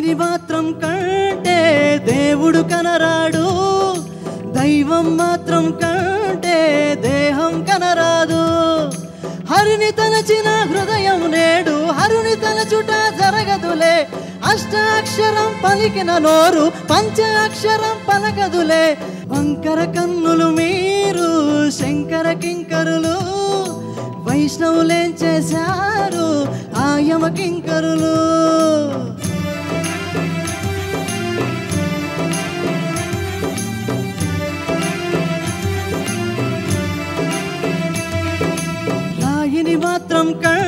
రాయిని మాత్రం కంటే దేవుడు కనరాడు దైవం మాత్రం కంటే దేహం కనరాదు హరిని తలచిన హృదయం నేడు హరుని తలచుట జరగదులే అష్టాక్షరం పలికిన నోరు పంచాక్షరం పలకదులే వంకర కన్నులు మీరు శంకర కింకరులు వైష్ణవులేం చేశారు ఆయమ కింకరులు రాయిని మాత్రం కం